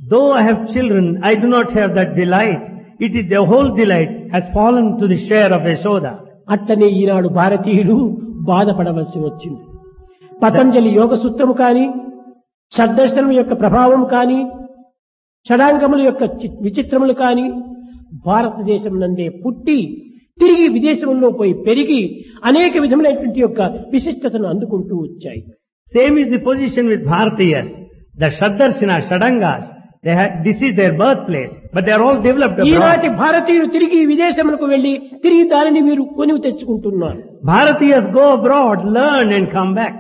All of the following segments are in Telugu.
Though I have children, I do not have that delight. It is the whole delight has fallen to the share of Yashoda. అట్లనే ఈనాడు భారతీయులు బాధపడవలసి వచ్చింది పతంజలి యోగ సూత్రము కాని షడ్దర్శనం యొక్క ప్రభావం కాని షడాంగముల యొక్క చి- విచిత్రములు కాని భారతదేశం నందే పుట్టి తిరిగి విదేశంలో పోయి పెరిగి అనేక విధములైనటువంటి యొక్క విశిష్టతను అందుకుంటూ వచ్చాయి Same is the position with Bharatiyas. The Shaddarsina, Shadangas, they had, this is their birthplace, but they are all developed ఈనాటి abroad. భారతీయులు తిరిగి విదేశములకు వెళ్లి తిరిగి దానిని వీరు కొని తెచ్చుకుంటున్నారు Bharatiyas go abroad, learn and come back.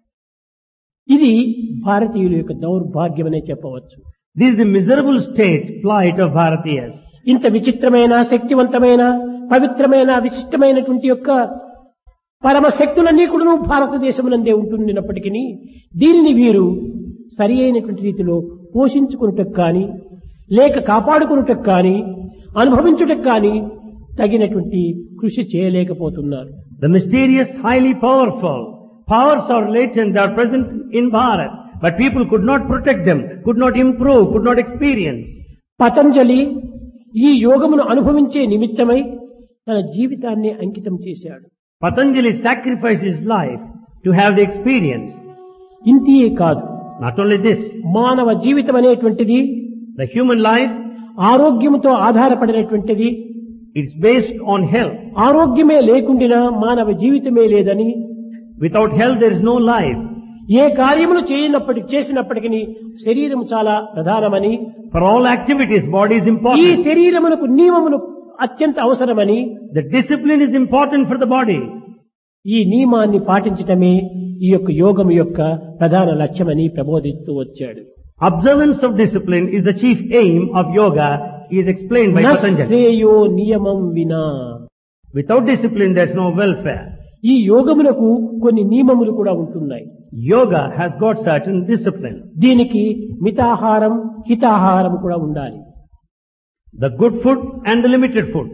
ఇది భారతీయుల యొక్క దౌర్భాగ్యమనే చెప్పవచ్చు This is the miserable state, plight of Bharatiyas. ఇంత విచిత్రమైన శక్తివంతమైన పవిత్రమైన విశిష్టమైనటువంటి యొక్క పరమ శక్తులన్నీ కూడా భారతదేశమునందే ఉంటున్నప్పటికీ దీనిని వీరు సరి అయినటువంటి రీతిలో పోషించుకున్నటకు కానీ లేక కాపాడుకున్నటకు కానీ అనుభవించుటకు కానీ తగినటువంటి కృషి చేయలేకపోతున్నారు The mysterious, highly powerful powers are latent, they are present in Bharat, but people could not protect them, could not improve, could not experience. Patanjali ఈ యోగమును అనుభవించే నిమిత్తమై తన జీవితాన్ని అంకితం చేశాడు Patanjali sacrificed his life to have the experience. ఇంతియే కాదు Not only this, మానవ జీవితం అనేటువంటిది the human life ఆరోగ్యముతో ఆధారపడినటువంటిది is based on health. ఆరోగ్యమే లేకుండినా మానవ జీవితమే లేదని Without health there is no life. ఏ కార్యములు చేయనప్పటికి చేసినప్పటికీ శరీరం చాలా ప్రధానమని For all activities, body is ఈ important. శరీరమునకు నియమములు అత్యంత అవసరమని The discipline is important for the body. ఈ నియమాన్ని పాటించటమే ఈ యొక్క యోగం యొక్క ప్రధాన లక్ష్యమని ప్రబోధిస్తూ వచ్చాడు Observance of discipline is the chief aim of yoga, is explained by Patanjali. నశ్రేయో నియమం వినా Without discipline there is no welfare. ఈ యోగములకు కొన్ని నియమములు కూడా ఉంటున్నాయి Yoga has got certain discipline. దీనికి మితాహారం హితాహారం కూడా ఉండాలి The good food and the limited food.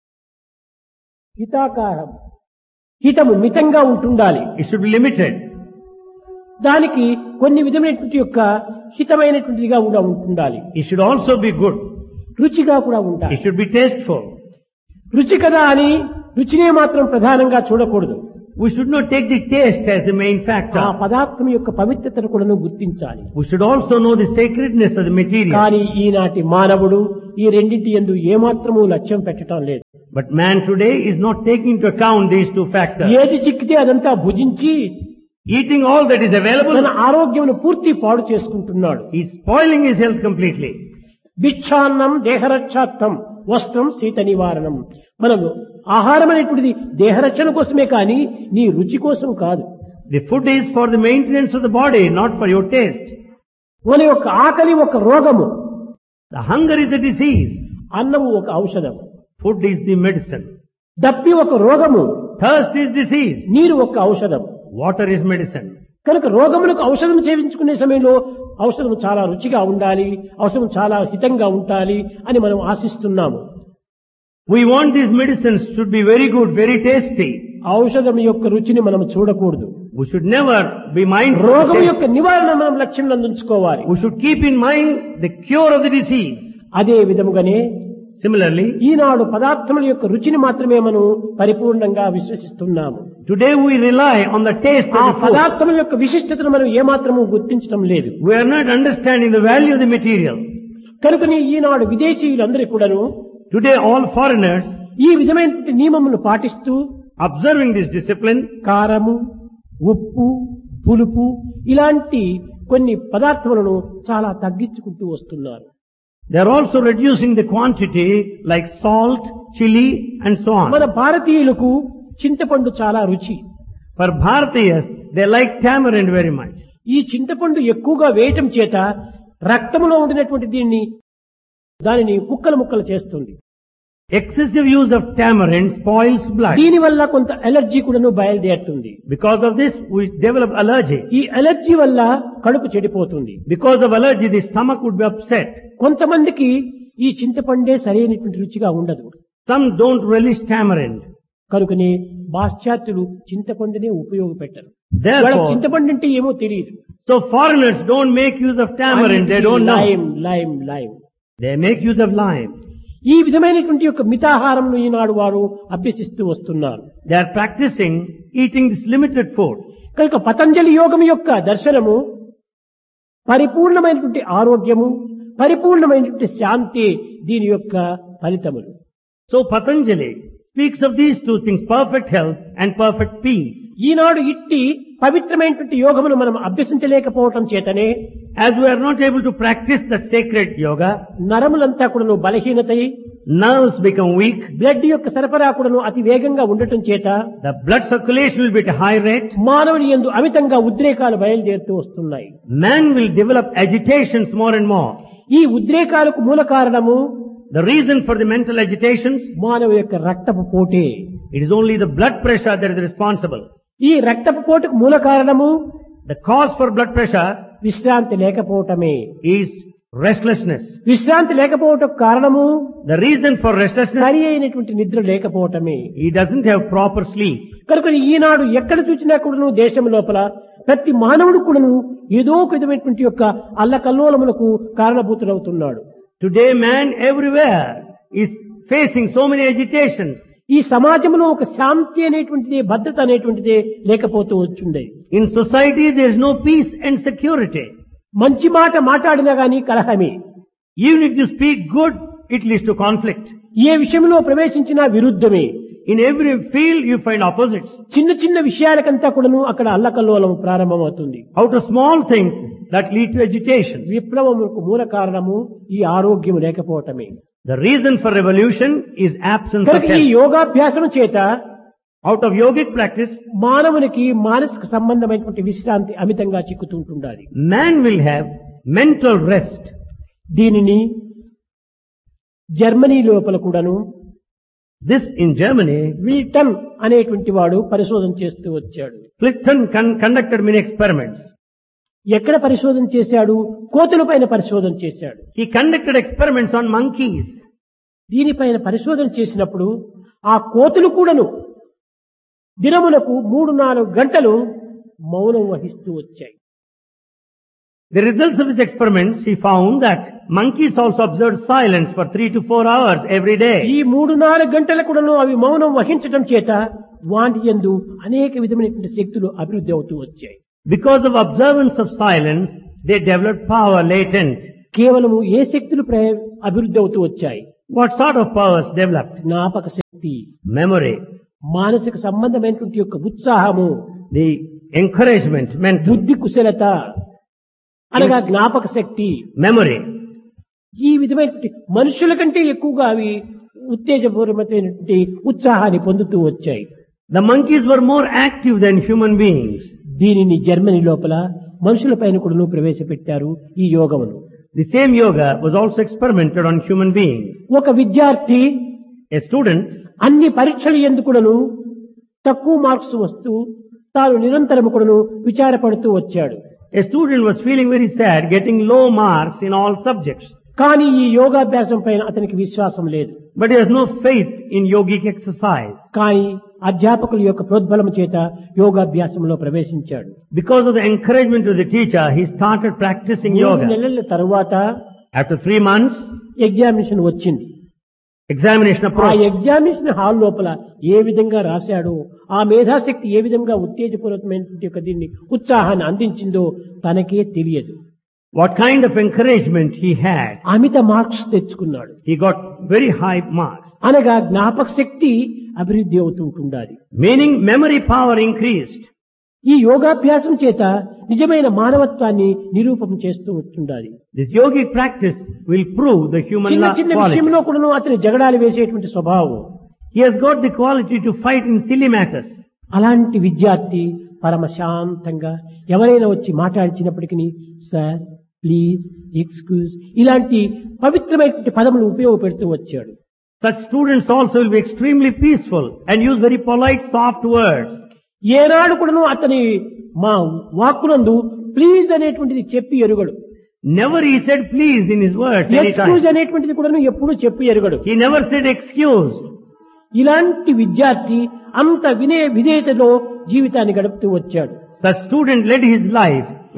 హితాకారం హితము మితంగా ఉంటుండాలి It should be limited. దానికి కొన్ని విధమైనటువంటి యొక్క హితమైనటువంటిదిగా కూడా ఉంటుండాలి It should also be good. రుచిగా కూడా It ఉండాలి should be tasteful. రుచి కదా అని రుచినే మాత్రం ప్రధానంగా చూడకూడదు We should not take the taste as the main ఆ factor. పదార్థం యొక్క పవిత్రతను కూడా గుర్తించాలి We should also know the sacredness of the material. కానీ ఈనాటి మానవుడు ఈ రెండింటి ఎందు ఏమాత్రము లక్ష్యం పెట్టడం లేదు But man today is not taking into account these two factors. ఏది చిక్కితే అదంతా భుజించి Eating all that is available, తన ఆరోగ్యమును పూర్తి పాడు చేసుకుంటున్నాడు he is spoiling his health completely. భిక్షాన్నం దేహరక్షార్థం వస్త్రం శీత నివారణం మనము ఆహారం అనేటువంటిది దేహరక్షణ కోసమే కానీ నీ రుచి కోసం కాదు The food is for the maintenance of the body, not for your taste. మన యొక్క ఆకలి ఒక రోగము The hunger is a disease. అన్నము ఒక ఔషధం Food is the medicine. దప్పి ఒక రోగము Thirst is disease. నీరు ఒక ఔషధం Water is medicine. కనుక రోగములకు ఔషధం సేవించుకునే సమయంలో ఔషధం చాలా రుచిగా ఉండాలి ఔషధం చాలా హితంగా ఉండాలి అని మనం ఆశిస్తున్నాము We want these medicines should be very good, very tasty. ఔషధం యొక్క రుచిని మనం చూడకూడదు We should never be mindful. of రోగం taste. యొక్క నివారణ మనం లక్ష్యం అందించుకోవాలి We should keep in mind the cure of the disease. అదే విధముగానే Similarly, ఈనాడు పదార్థముల యొక్క రుచిని మాత్రమే మనం పరిపూర్ణంగా విశ్వసిస్తున్నాము today we rely on the taste ఆ of the food. పదార్థముల యొక్క విశిష్టతను మనం ఏమాత్రము గుర్తించడం లేదు We are not understanding the value of the material. కనుకని ఈనాడు విదేశీయులందరూ కూడాను Today all foreigners, ఈ విధమైన నియమమును పాటిస్తూ observing this discipline, కారము ఉప్పు పులుపు ఇలాంటి కొన్ని పదార్థములను చాలా తగ్గించుకుంటూ వస్తున్నారు they are also reducing the quantity like salt, chili and so మన on. భారతీయులకు చింతపండు చాలా రుచి For Bharatiyas, they like tamarind very much. ఈ చింతపండు ఎక్కువగా వేయటం చేత రక్తంలో ఉండినటువంటి దీన్ని దానిని ముక్కలు ముక్కలు చేస్తుంది Excessive use of tamarind spoils blood. దీనివల్ల కొంత ఎలర్జీ కూడాను బయలుదేరుతుంది Because of this, we develop allergy. ఈ ఎలర్జీ వల్ల కడుపు చెడిపోతుంది Because of allergy, the stomach would be upset. కొంతమందికి ఈ చింతపండే సరైనటువంటి రుచిగా ఉండదు Some don't relish tamarind. కనుకనే పాశ్చాత్యులు చింతపండునే ఉపయోగపెట్టరు వాళ్ళకి Therefore, చింతపండు అంటే ఏమో తెలియదు So foreigners don't make use of tamarind, they don't know. Lime lime lime They make use of lime. ఈ విధమైనటువంటి యొక్క మితాహారంను ఈనాడు వారు అభ్యసిస్తూ వస్తున్నారు They are practicing eating this limited food. కనుక పతంజలి యోగం యొక్క దర్శనము పరిపూర్ణమైనటువంటి ఆరోగ్యము పరిపూర్ణమైనటువంటి శాంతి దీని యొక్క ఫలితములు So Patanjali speaks of these two things, perfect health and perfect peace. ఈనాడు ఇట్టి పవిత్రమైనటువంటి యోగమును మనం అభ్యసించలేకపోవటం చేతనే As we are not able to practice that sacred yoga, నరములంతా కూడాను బలహీనతై nerves become weak, బ్లడ్ యొక్క సరఫరా కూడాను అతి వేగంగా ఉండటం చేత the blood circulation will be at a high rate, మానవుని ఎందు అమితంగా ఉద్రేకాలు బయలుదేరుతూ వస్తున్నాయి man will develop agitations more and more. ఈ ఉద్రేకాలకు మూల కారణము The reason for the mental agitations, మానవ యొక్క రక్తపు పోటే it is only the blood pressure that is responsible. ఈ రక్తపు పోటుకు మూల కారణము The cause for blood pressure విశ్రాంతి లేకపోవటమే is restlessness. విశ్రాంతి లేకపోవటం కారణము The reason for restlessness, సరి అయినటువంటి నిద్ర లేకపోవటమే he doesn't have proper sleep. కనుక ఈనాడు ఎక్కడ చూసినా కూడాను దేశం లోపల ప్రతి మానవుడు కూడాను ఏదో ఒక విధమైనటువంటి యొక్క అల్లకల్లోలములకు కారణభూతుడవుతున్నాడు Today man everywhere is facing so many agitations. ఈ సమాజంలో ఒక శాంతి అనేటువంటిది భద్రత అనేటువంటిది లేకపోతూ వచ్చుండే In society there is no peace and security. మంచి మాట మాట్లాడినా గాని కలహమే Even if you speak good, it leads to conflict. ఏ విషయంలో ప్రవేశించినా విరుద్ధమే In every field you find opposites. చిన్న చిన్న విషయాలకంతా కూడాను అక్కడ అల్లకల్లోలం ప్రారంభమవుతుంది Out of small things that lead to agitation. విప్లవములకు మూల కారణము ఈ ఆరోగ్యం లేకపోవటమే The reason for revolution is absence of కనుక ఈ health. యోగాభ్యాసం చేత Out of yogic practice, మానవునికి మానసిక సంబంధమైనటువంటి విశ్రాంతి అమితంగా చిక్కుతుంటుండాలి man will have mental rest. దీనిని జర్మనీ లోపల కూడాను This in Germany, విల్టన్ అనేటువంటి వాడు పరిశోధన చేస్తూ వచ్చాడు Clifton con- conducted many experiments. ఎక్కడ పరిశోధన చేశాడు కోతుల పైన పరిశోధన చేశాడు He conducted experiments on monkeys. దీనిపైన పరిశోధన చేసినప్పుడు ఆ కోతులు కూడాను దినములకు మూడు నాలుగు గంటలు మౌనం వహిస్తూ వచ్చాయి The results of his experiments, he found that monkeys also observed silence for three to four hours every ఈ day. మూడు నాలుగు గంటల కూడాను అవి మౌనం వహించడం చేత వాటి యందు అనేక విధమైనటువంటి శక్తులు అభివృద్ధి అవుతూ వచ్చాయి Because of observance of silence, they developed power latent. కేవలము ఏ శక్తులు ప్ర- అభివృద్ధి అవుతూ వచ్చాయి What sort of powers developed? జ్ఞాపక శక్తి Memory, మానసిక సంబంధమైనటువంటి యొక్క ఉత్సాహము the encouragement, mental, బుద్ధి కుశలత అనగా జ్ఞాపక శక్తి memory. ఈ విధమైనటువంటి మనుషుల కంటే ఎక్కువగా అవి ఉత్తేజపూర్వమైనటువంటి ఉత్సాహాన్ని పొందుతూ వచ్చాయి The monkeys were more active than human beings. దీనిని జర్మనీ లోపల మనుషుల పైన కూడా ప్రవేశపెట్టారు ఈ యోగమును The same yoga was also experimented on human beings. ఒక విద్యార్థి A student అన్ని పరీక్షలు ఎందుకుడను తక్కువ మార్క్స్ వస్తూ తాను నిరంతరము కూడాను విచారపడుతూ వచ్చాడు A student was feeling very sad, getting low marks in all subjects. కానీ ఈ యోగాభ్యాసం పైన అతనికి విశ్వాసం లేదు But he has no faith in yogic exercise. కానీ అధ్యాపకుల యొక్క ప్రోద్బలం చేత యోగాభ్యాసంలో ప్రవేశించాడు Because of the encouragement of the teacher, he started practicing మూడు yoga. నెలల తరువాత After three months, ఎగ్జామినేషన్ వచ్చింది examination ఆ approached. ఎగ్జామినేషన్ హాల్ లోపల ఏ విధంగా రాశాడో ఆ మేధాశక్తి ఏ విధంగా ఉత్తేజపూర్వకమైనటువంటి యొక్క దీన్ని ఉత్సాహాన్ని అందించిందో తనకే తెలియదు What kind of encouragement he had. అమిత మార్క్స్ తెచ్చుకున్నాడు He got very high marks. అనగా జ్ఞాపక శక్తి అభివృద్ధి అవుతుంటుండాలి Meaning memory power increased. ఈ యోగాభ్యాసం చేత నిజమైన మానవత్వాన్ని నిరూపం చేస్తూ వస్తుండాలి This yogic practice will prove the human చిన్న la- చిన్న quality. విషయంలో కూడా అతని జగడాలు వేసేటువంటి స్వభావం He has got the quality to fight in silly matters. అలాంటి విద్యార్థి పరమ శాంతంగా ఎవరైనా వచ్చి మాట్లాడించినప్పటికీ సార్ ప్లీజ్ ఎక్స్క్యూజ్ ఇలాంటి పవిత్రమైనటువంటి పదములు ఉపయోగపెడుతూ వచ్చాడు Such students also will be extremely peaceful and use very polite, soft words. ఏనాడు కూడాను అతని మా వాక్కునందు ప్లీజ్ అనేటువంటిది చెప్పి ఎరుగడు Never he said please in his words excuse anytime. అనేటువంటిది కూడాను ఎప్పుడూ చెప్పి ఎరుగడు He never said excuse. ఇలాంటి విద్యార్థి అంత వినయ విధేయతలో జీవితాన్ని గడుపుతూ వచ్చాడు Such student led his life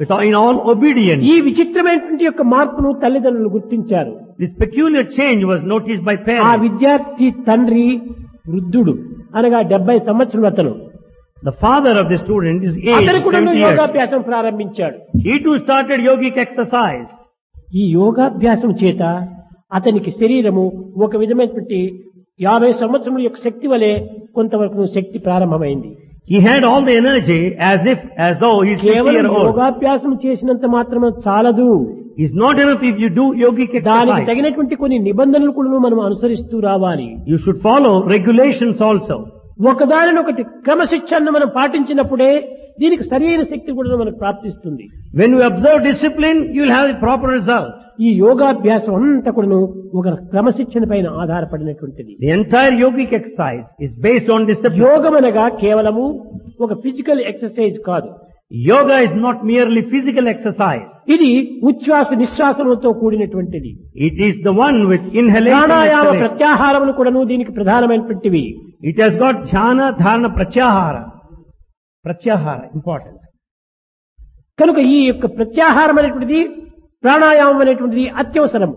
with all, in all obedience. ఈ విచిత్రమైనటువంటి యొక్క మార్పును తల్లిదండ్రులు గుర్తించారు This peculiar change was noticed by ఆ parents. విద్యార్థి తండ్రి వృద్ధుడు అనగా డెబ్బై సంవత్సరం అతను The father of the student is aged అతను కూడా 70 years. యోగాభ్యాసం ప్రారంభించాడు He too started yogic exercise. ఈ యోగాభ్యాసం చేత అతనికి శరీరము ఒక విధమైనటువంటి యాభై సంవత్సరముల యొక్క శక్తి వలె కొంతవరకు శక్తి ప్రారంభమైంది He had all the energy as if, as though he's 50 కేవలం year old. యోగాభ్యాసం చేసినంత మాత్రమే చాలదు It's not enough if you do yogic దానికి exercise. తగినటువంటి కొన్ని నిబంధనలు కూడా మనం అనుసరిస్తూ రావాలి You should follow regulations also. ఒకదానినొకటి క్రమశిక్షణను మనం పాటించినప్పుడే దీనికి సరైన శక్తి కూడా మనకు ప్రాప్తిస్తుంది When you observe discipline, you'll have the proper result. ఈ యోగాభ్యాసం అంతా కూడాను ఒక క్రమశిక్షణ పైన ఆధారపడినటువంటిది The entire yogic exercise is based on discipline. యోగం అనగా కేవలము ఒక ఫిజికల్ ఎక్సర్సైజ్ కాదు Yoga is not merely physical exercise. ఇది ఉచ్ఛ్వాస నిశ్వాసములతో కూడినటువంటిది It is the one with inhalation. and pranayama exhalation. ప్రత్యాహారములు కూడాను దీనికి ప్రధానమైనటువంటివి It has got jhana, dharana, pratyahara. Pratyahara, important. కనుక ఈ యొక్క ప్రత్యాహారం అనేటువంటిది ప్రాణాయామం అనేటువంటిది అత్యవసరం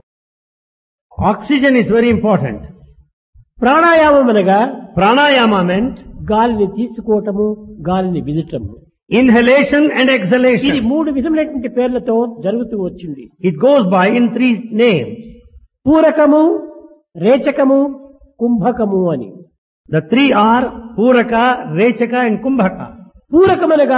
Oxygen is very important. ప్రాణాయామం అనగా Pranayama meant గాలిని తీసుకోవటము గాలిని విదటము inhalation and ఇది exhalation. మూడు విధములైనటువంటి పేర్లతో జరుగుతూ వచ్చింది It goes by in three names. పూరకము రేచకము కుంభకము అని The three are Puraka, Rechaka and Kumbhaka. పూరకమనగా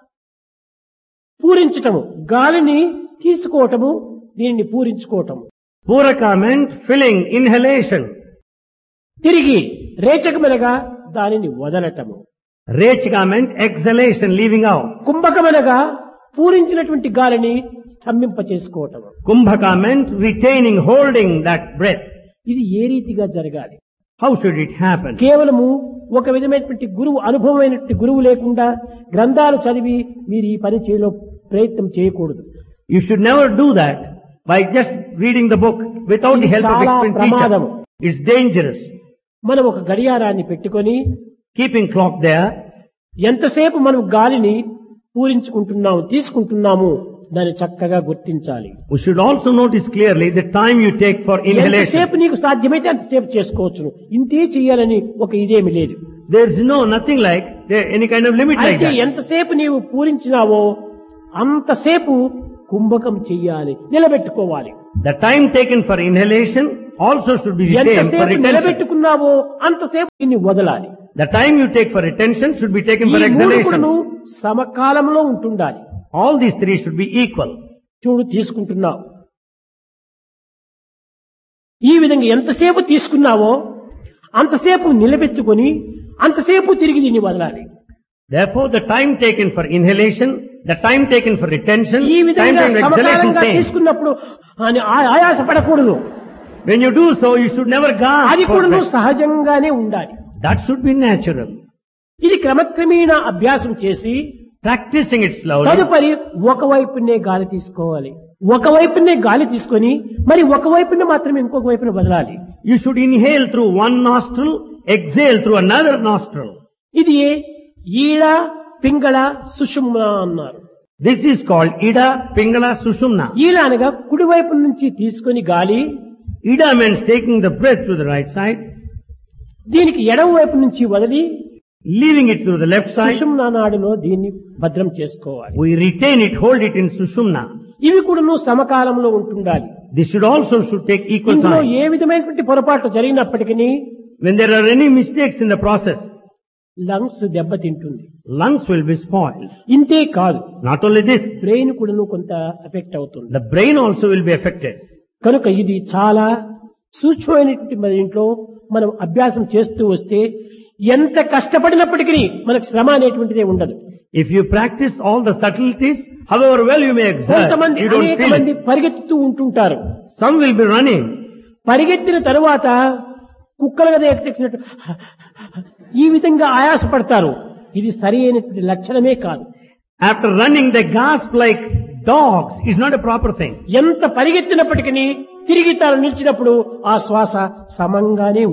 పూరించటము గాలిని తీసుకోవటము దీనిని పూరించుకోవటము Puraka meant filling, inhalation. తిరిగి రేచకమనగా దానిని వదలటము Rechaka meant exhalation, leaving out. కుంభకమనగా పూరించినటువంటి గాలిని స్తంభింప చేసుకోవటము Kumbhaka meant retaining, holding that breath. ఇది ఏ రీతిగా జరగాలి How should it happen? కేవలము ఒక విధమైనటువంటి గురువు అనుభవమైనటువంటి గురువు లేకుండా గ్రంథాలు చదివి మీరు ఈ పని చేయలో ప్రయత్నం చేయకూడదు You should never do that by just reading the book without the help of చాలా experienced ప్రమాదము. teacher. It's dangerous. మనం ఒక గడియారాన్ని పెట్టుకొని Keeping clock there, ఎంతసేపు మనం గాలిని పూరించుకుంటున్నాము తీసుకుంటున్నాము దాన్ని చక్కగా గుర్తించాలి we should also notice clearly the time you take for inhalation. ఎంతసేపు నీకు సాధ్యమైతే అంతసేపు చేసుకోవచ్చును ఇంతే చేయాలని ఒక ఇదేమి లేదు There is no, nothing like there, any kind of limit like అయితే that. ఎంతసేపు నీవు పూరించినావో అంతసేపు కుంభకం చెయ్యాలి నిలబెట్టుకోవాలి The time taken for inhalation also should be the same for ఎంతసేపు retention. నిలబెట్టుకున్నావో అంతసేపు దీన్ని వదలాలి The time you take for retention should be taken ఈ for మూడు కూడాను exhalation. సమకాలంలో ఉంటుండాలి All these three should be equal. చూడు తీసుకుంటున్నావు ఈ విధంగా ఎంతసేపు తీసుకున్నావో అంతసేపు నిలబెట్టుకొని అంతసేపు తిరిగి దీన్ని వదలాలి Therefore, the time taken for inhalation, the time taken for retention, ఈ time విధంగా taken for exhalation సమకాలంగా same. తీసుకున్నప్పుడు ఆని- ఆ- ఆయాసపడకూడదు When you do so, you should never gasp. అది for కూడా breath. సహజంగానే ఉండాలి That should be natural. ఇది క్రమక్రమేణా అభ్యాసం చేసి Practicing it slowly. తదుపరి ఒకవైపునే గాలి తీసుకోవాలి ఒకవైపునే గాలి తీసుకొని మరి ఒకవైపునే మాత్రమే ఇంకొక వైపున వదలాలి You should inhale through one nostril, exhale through another nostril. ఇది ఈడ పింగళ సుషుమ్న అన్నారు This is called Ida Pingala Sushumna. ఈడ అనగా కుడివైపు నుంచి తీసుకొని గాలి Ida means taking the breath to the right side, దీనికి ఎడమ వైపు నుంచి వదిలి leaving it to the left side. సుషుమ్న నాడులో దీన్ని భద్రం చేసుకోవాలి We retain it, hold it in Sushumna. ఇవి కూడాను సమకాలంలో ఉంటుండాలి This should also should take equal ఇందులో time. ఏ విధమైనటువంటి పొరపాట్లు జరిగినప్పటికీ When there are any mistakes in the process, lungs దెబ్బతింటుంది lungs will be spoiled. ఇంతే కాదు Not only this, బ్రెయిన్ కూడాను కొంత ఎఫెక్ట్ అవుతుంది the brain also will be affected. కనుక ఇది చాలా సూక్ష్మమైనటువంటి మన ఇంట్లో మనం అభ్యాసం చేస్తూ వస్తే ఎంత కష్టపడినప్పటికీ మనకు శ్రమ అనేటువంటిదే ఉండదు If you practice all the subtleties, however well you may exert, కొంతమంది you don't అనేక feel మంది it. పరిగెత్తుతూ ఉంటుంటారు Some will be running. పరిగెత్తిన తరువాత కుక్కల కదా ఎక్కినట్టు ఈ విధంగా ఆయాసపడతారు ఇది సరి అయినటువంటి లక్షణమే కాదు After running, they gasp like dogs. It's not a proper thing. ఎంత పరిగెత్తినప్పటికీ తిరిగి తాను నిలిచినప్పుడు ఆ శ్వాస సమంగానే ఉండాలి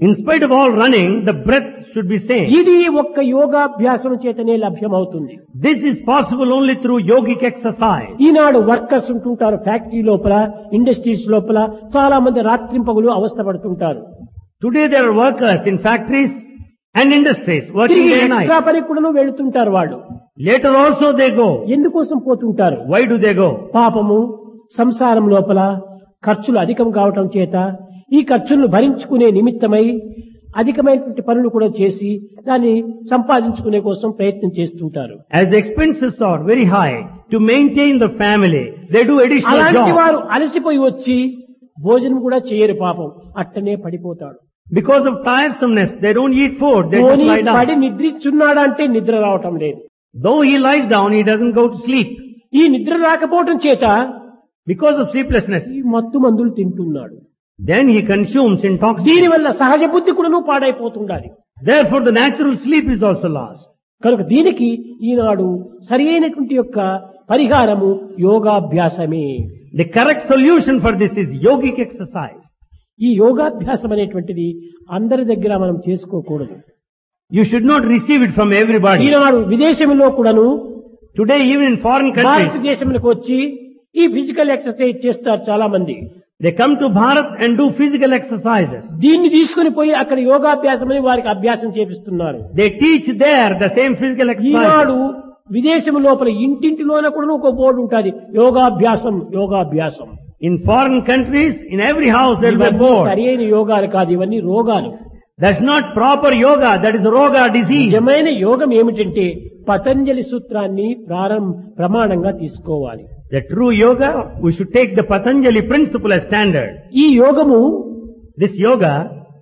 In spite of all running, the breath should be same. ఇది ఒక్క యోగాభ్యాసం చేతనే లభ్యమవుతుంది This is possible only through yogic exercise. ఈనాడు వర్కర్స్ ఉంటుంటారు ఫ్యాక్టరీ లోపల ఇండస్ట్రీస్ లోపల చాలా మంది రాత్రింపగులు అవస్థ పడుతుంటారు Today there are workers in factories and industries working తిరిగి day and ఎక్స్ట్రా night. పని కూడా వెళుతుంటారు వాళ్ళు Later also they go. ఎందుకోసం పోతుంటారు Why do they go? పాపము సంసారం లోపల ఖర్చులు అధికం కావటం చేత ఈ ఖర్చులను భరించుకునే నిమిత్తమై అధికమైనటువంటి పనులు కూడా చేసి దాన్ని సంపాదించుకునే కోసం ప్రయత్నం చేస్తుంటారు As the expenses are very high to maintain the family, they do additional అలాంటి jobs. వారు అలసిపోయి వచ్చి భోజనం కూడా చేయరు పాపం అట్టనే పడిపోతాడు Because of tiresomeness, they don't eat food, they just పోనీ lie పడి down. నిద్రిస్తున్నాడా అంటే నిద్ర రావటం లేదు Though he lies down, he doesn't go to sleep. ఈ నిద్ర రాకపోవటం చేత Because of sleeplessness, ఈ మత్తు మందులు తింటున్నాడు then he consumes intoxicants. దీనివల్ల సహజ బుద్ధి కూడాను పాడైపోతుండాలి Therefore the natural sleep is also lost. కనుక దీనికి ఈనాడు సరి అయినటువంటి యొక్క పరిహారము యోగాభ్యాసమే The correct solution for this is yogic exercise. ఈ యోగాభ్యాసం అనేటువంటిది అందరి దగ్గర మనం చేసుకోకూడదు You should not receive it from everybody. ఈనాడు విదేశంలో కూడాను Today even in foreign countries, భారతదేశంలోకి వచ్చి ఈ ఫిజికల్ ఎక్సర్సైజ్ చేస్తారు చాలా మంది they come to Bharat and do physical exercises. దీన్ని తీసుకుని పోయి అక్కడ యోగాభ్యాసం అని వారికి అభ్యాసం చేపిస్తున్నారు They teach there the same physical Eenadu exercise. విదేశం లోపల ఇంటింటిలోన కూడా ఒక బోర్డు ఉంటుంది యోగాభ్యాసం యోగాభ్యాసం In foreign countries, in every house there will be a ఇవన్నీ board. సరైన యోగాలు కాదు ఇవన్నీ రోగాలు That's not proper yoga, that is roga disease. నిజమైన యోగం ఏమిటంటే పతంజలి సూత్రాన్ని ప్రారం ప్రమాణంగా తీసుకోవాలి The true yoga, we should take the Patanjali principle as standard. ఈ యోగము This yoga,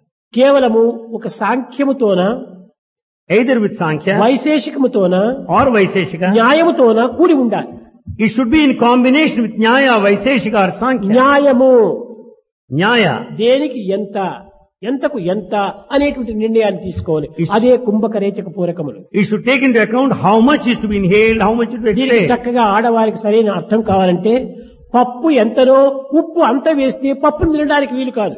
కేవలము ఒక సాంఖ్యముతోన either with Sankhya వైశేషికముతోన or Vaiseshika, న్యాయముతోన కూడి ఉండాలి it should be in combination with Nyaya, Vaiseshika or Sankhya. న్యాయము Nyaya. దేనికి ఎంత ఎంతకు ఎంత అనేటువంటి నిర్ణయాన్ని తీసుకోవాలి అదే కుంభకరేచక పూరకములు It should take into account how much is to be inhaled, how much is to be దీనికి exhaled. చక్కగా ఆడవారికి సరైన అర్థం కావాలంటే పప్పు ఎంతనో ఉప్పు అంత వేస్తే పప్పును తినడానికి వీలు కాదు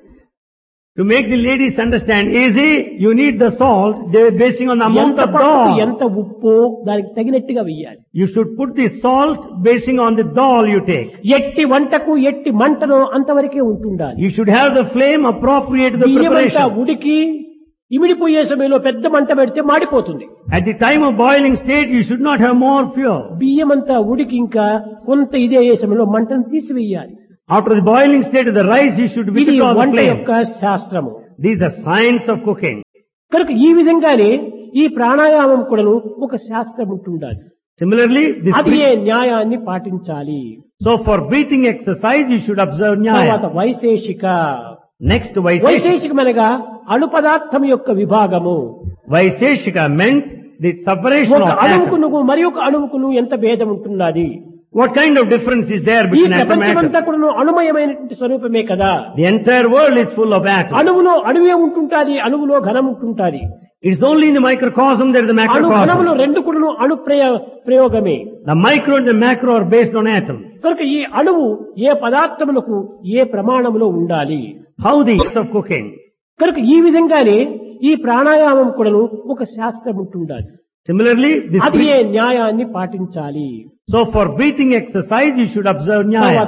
To make the ladies understand easy, you need the salt, they are basing on the amount ఎంత of పప్పుకు dal. ఎంత ఉప్పు దానికి తగినట్టుగా వెయ్యాలి You should put the salt basing on the dal you take. ఎట్టి వంటకు ఎట్టి మంటనో అంతవరకే ఉంటుండాలి You should have the flame appropriate to the బియ్యమంతా preparation. ఉడికి ఇమిడిపోయే సమయంలో పెద్ద మంట పెడితే మాడిపోతుంది At the time of boiling state, you should not have more fuel. బియ్యమంతా ఉడికి ఇంకా కొంత ఇదే అయ్యే సమయంలో మంటను తీసివేయాలి After the boiling state of the rice, you should ఇది withdraw the వంట flame. యొక్క శాస్త్రము This is the science of cooking. కనుక ఈ విధంగానే ఈ ప్రాణాయామం కూడాను ఒక శాస్త్రం ఉంటుండాలి Similarly, this అది ఏ న్యాయాన్ని పాటించాలి so for breathing exercise, you should observe తర్వాత Nyaya. Vaisheshika Next, Vaiseshika. వైశేషికమనగా అణు పదార్థం యొక్క విభాగము Vaiseshika meant the separation ఒక of అణువుకును atoms. మరి ఒక అణువుకును ఎంత భేదం ఉంటున్నది What kind of difference is there ఈ between atom and ప్రపంచమంతా atom? కూడాను అణుమయమైనటువంటి స్వరూపమే కదా The entire world is full of atoms. అణువులో అణువే ఉంటుంటాది అణువులో ఘనం ఉంటుంటాది It's only in the microcosm there is the అణు ఘనములు macrocosm. రెండు కూడాను అణు ప్రయ- ప్రయోగమే The micro and the macro are based on atoms. కనుక ఈ అణువు ఏ పదార్థములకు ఏ ప్రమాణములో ఉండాలి How the use of cooking. కనుక ఈ విధంగానే ఈ ప్రాణాయామం కూడాను ఒక శాస్త్రం ఉంటుండాలి Similarly, this అది ఏ న్యాయాన్ని పాటించాలి so for breathing exercise, you should observe Nyaya.